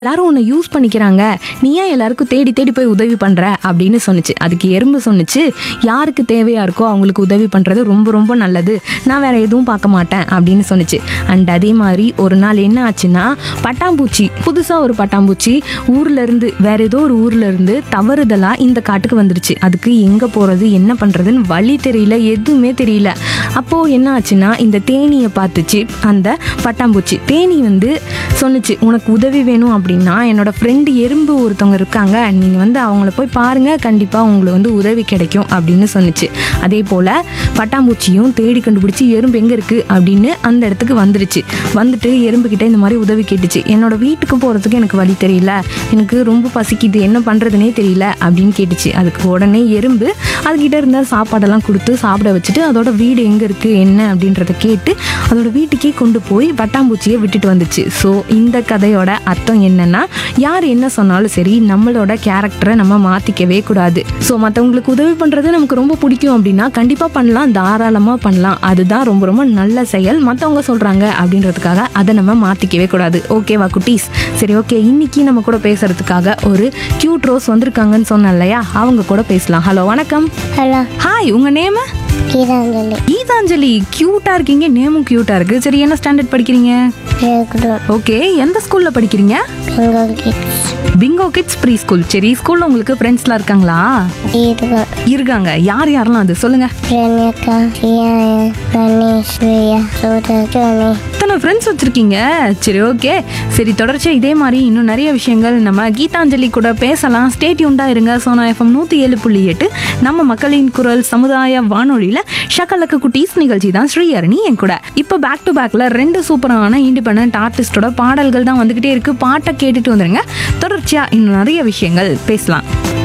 எல்லாரும் உன்னை யூஸ் பண்ணிக்கிறாங்க நீ ஏன் எல்லாருக்கும் தேடி தேடி போய் உதவி பண்ற அப்படின்னு சொன்னுச்சு அதுக்கு எறும்பு சொன்னுச்சு யாருக்கு தேவையா இருக்கோ அவங்களுக்கு உதவி பண்றது ரொம்ப ரொம்ப நல்லது நான் வேற எதுவும் பார்க்க மாட்டேன் அப்படின்னு சொன்னுச்சு அண்ட் அதே மாதிரி ஒரு நாள் என்ன ஆச்சுன்னா பட்டாம்பூச்சி புதுசா ஒரு பட்டாம்பூச்சி ஊர்ல இருந்து வேற ஏதோ ஒரு ஊர்ல இருந்து தவறுதலா இந்த காட்டுக்கு வந்துருச்சு அதுக்கு எங்க போறது என்ன பண்றதுன்னு வழி தெரியல எதுவுமே தெரியல அப்போ என்ன ஆச்சுன்னா இந்த தேனியை பார்த்துச்சு அந்த பட்டாம்பூச்சி தேனி வந்து சொன்னுச்சு உனக்கு உதவி வேணும் அப்படின்னா என்னோட ஃப்ரெண்டு எறும்பு ஒருத்தவங்க இருக்காங்க நீங்க வந்து அவங்கள போய் பாருங்க கண்டிப்பா உங்களுக்கு வந்து உதவி கிடைக்கும் அப்படின்னு சொன்னுச்சு அதே போல பட்டாம்பூச்சியும் தேடி கண்டுபிடிச்சி எறும்பு எங்க இருக்கு அப்படின்னு அந்த இடத்துக்கு வந்துருச்சு வந்துட்டு எறும்பு கிட்ட இந்த மாதிரி உதவி கேட்டுச்சு என்னோட வீட்டுக்கு போறதுக்கு எனக்கு வழி தெரியல எனக்கு ரொம்ப பசிக்குது என்ன பண்றதுனே தெரியல அப்படின்னு கேட்டுச்சு அதுக்கு உடனே எறும்பு அதுகிட்ட இருந்த சாப்பாடெல்லாம் கொடுத்து சாப்பிட வச்சுட்டு அதோட வீடு எங்க இருக்கு என்ன அப்படின்றத கேட்டு அதோட வீட்டுக்கே கொண்டு போய் பட்டாம்பூச்சியை விட்டுட்டு வந்துச்சு ஸோ இந்த கதையோட அர்த்தம் என்னன்னா யார் என்ன சொன்னாலும் சரி நம்மளோட கேரக்டரை நம்ம மாத்திக்கவே கூடாது ஸோ மற்றவங்களுக்கு உதவி பண்றது நமக்கு ரொம்ப பிடிக்கும் அப்படின்னா கண்டிப்பா பண்ணலாம் தாராளமா பண்ணலாம் அதுதான் ரொம்ப ரொம்ப நல்ல செயல் மற்றவங்க சொல்றாங்க அப்படின்றதுக்காக அதை நம்ம மாத்திக்கவே கூடாது ஓகேவா குட்டீஸ் சரி ஓகே இன்னைக்கு நம்ம கூட பேசுறதுக்காக ஒரு கியூட் ரோஸ் வந்திருக்காங்கன்னு சொன்னேன் இல்லையா அவங்க கூட பேசலாம் ஹலோ வணக்கம் ஹலோ ஹாய் உங்க நேம் கீதாஞ்சலி கீதாஞ்சலி கியூட்டா இருக்கீங்க நேமும் கியூட்டா இருக்கு சரி என்ன ஸ்டாண்டர்ட் படிக்கிறீங்க கேட்குறோம் ஓகே எந்த ஸ்கூல்ல படிக்கிறீங்க Bengal kids Bingo kids preschool சரி ஸ்கூல்ல உங்களுக்கு ஃப்ரெண்ட்ஸ்லாம் இருக்காங்களா கீதா இருக்காங்க யார் யாரெல்லாம் அது சொல்லுங்க பிரணியக்கா சியாய கணேஷ் பிரியா சோதா ஜோனி இத்தனை ஃப்ரெண்ட்ஸ் வச்சிருக்கீங்க சரி ஓகே சரி தொடர்ச்சியா இதே மாதிரி இன்னும் நிறைய விஷயங்கள் நம்ம கீதாஞ்சலி கூட பேசலாம் ஸ்டேட்யூண்டா இருங்க சோனா எஃப்எம் நூத்தி ஏழு புள்ளி எட்டு நம்ம மக்களின் குரல் சமுதாய வானொலியில ஷக்கலக்க குட்டீஸ் நிகழ்ச்சி தான் ஸ்ரீஹரணி என் கூட இப்போ பேக் டு பேக்ல ரெண்டு சூப்பரான இண்டிபெண்ட் ஆர்டிஸ்டோட பாடல்கள் தான் வந்துகிட்டே இருக்கு பாட்டை கேட்டுட்டு வந்துருங்க தொடர்ச்சியா இன்னும் நிறைய விஷயங்கள் பேசலாம்